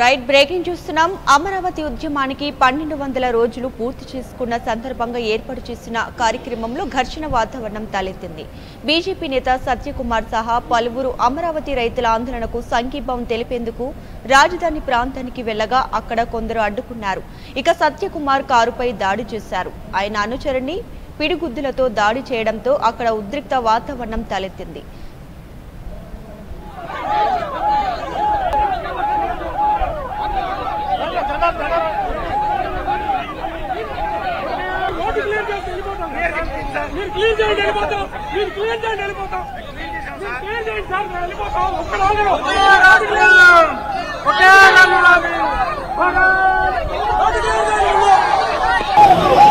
right breaking చూస్తున్నాం అమరావతి ఉద్యమానికి పన్నెండు వందల రోజులు పూర్తి చేసుకున్న సందర్భంగా ఏర్పాటు చేసిన కార్యక్రమంలో ఘర్షణ వాతావరణం తలెత్తింది బీజేపీ నేత సత్యకుమార్ సహా పలువురు అమరావతి రైతుల ఆందోళనకు సంఘీభావం తెలిపేందుకు రాజధాని ప్రాంతానికి వెళ్లగా అక్కడ కొందరు అడ్డుకున్నారు ఇక సత్యకుమార్ కారుపై దాడి చేశారు ఆయన అనుచరుని పిడిగుద్దులతో దాడి చేయడంతో అక్కడ ఉద్రిక్త వాతావరణం తలెత్తింది రోడ్డు క్లియర్ చేసి వెళ్ళిపోతాం మీరు క్లియర్ చేయండి వెళ్ళిపోతాం మీరు క్లియర్ చేయండి వెళ్ళిపోతాం మీరు క్లియర్ చేయండి సార్ మేము వెళ్ళిపోతాం ఒక్క రాదు ఒకే రాదు రోడ్డు క్లియర్ చేయండి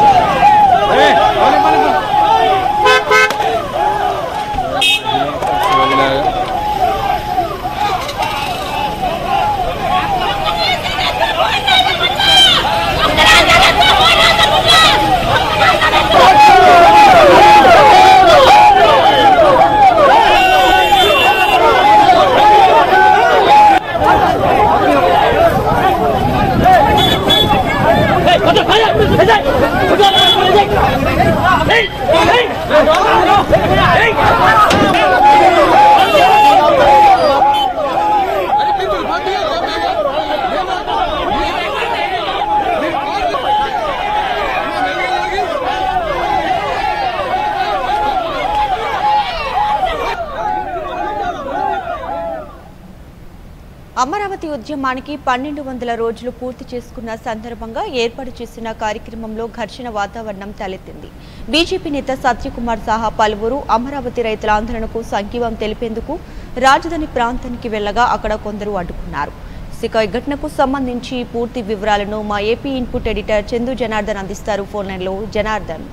అమరావతి ఉద్యమానికి పన్నెండు వందల రోజులు పూర్తి చేసుకున్న సందర్భంగా ఏర్పాటు చేసిన కార్యక్రమంలో ఘర్షణ వాతావరణం తలెత్తింది బీజేపీ నేత సత్యకుమార్ సహా పలువురు అమరావతి రైతుల ఆందోళనకు సంఘీవం తెలిపేందుకు రాజధాని ప్రాంతానికి వెళ్లగా అక్కడ కొందరు అడ్డుకున్నారు ఇక ఈ ఘటనకు సంబంధించి పూర్తి వివరాలను మా AP input editor Chandu Janardhan అందిస్తారు ఫోన్ లైన్లో జనార్దన్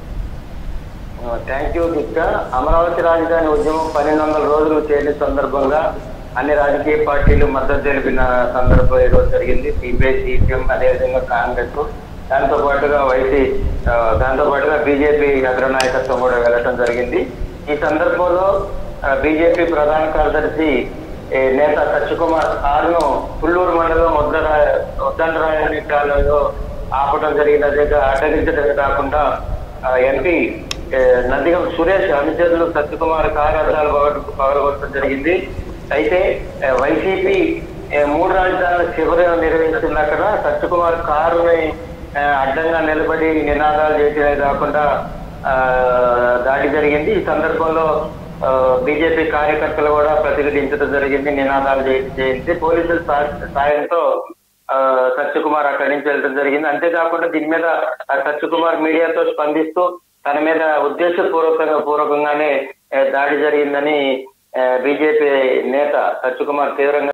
థ్యాంక్ యూ దిక్క అమరావతి రాజధాని ఉద్యమం పన్నెండు వందల రోజులు చేరిన సందర్భంగా అన్ని రాజకీయ పార్టీలు మద్దతు తెలిపిన సందర్భం ఈరోజు జరిగింది సిపిఐ సిపిఎం అదేవిధంగా కాంగ్రెస్ దాంతో పాటుగా వైసీ ఆ, దాంతో పాటుగా బీజేపీ అగ్రనాయకత్వం కూడా వెళ్ళటం జరిగింది ఈ సందర్భంలో బీజేపీ ప్రధాన కార్యదర్శి ఏ, నేత సత్యకుమార్ కారును పుల్లూరు మండలం ఉద్దరాయ ఉద్దండరాయ కాలంలో ఆపడం జరిగింది అదే అడ్డగించడమే కాకుండా ఆ, ఎంపీ ఏ, నందిగం సురేష్ అనుచరులు సత్యకుమార్ కారు అద్దాలు పగల- పగలగొట్టడం జరిగింది అయితే ఏ, వైసీపీ ఏ, మూడు రాజధానుల శిబిరం నిర్వహిస్తున్న అక్కడ సత్యకుమార్ కారుని ఏ, అడ్డంగా నిలబడి నినాదాలు చేయడమే కాకుండా ఆ, దాడి జరిగింది ఈ సందర్భంలో ఆ, బీజేపీ కార్యకర్తలు కూడా ప్రతిఘటించడం జరిగింది నినాదాలు చేయ- చేయించి పోలీసుల సా- సాయంతో ఆ, సత్యకుమార్ అక్కడి నుంచి వెళ్ళడం జరిగింది అంతేకాకుండా దీని మీద ఆ సత్యకుమార్ మీడియాతో స్పందిస్తూ తన మీద ఉద్దేశపూర్వకంగా పూర్వకంగానే ఏ, దాడి జరిగిందని బీజేపీ నేత సత్యకుమార్ తీవ్రంగా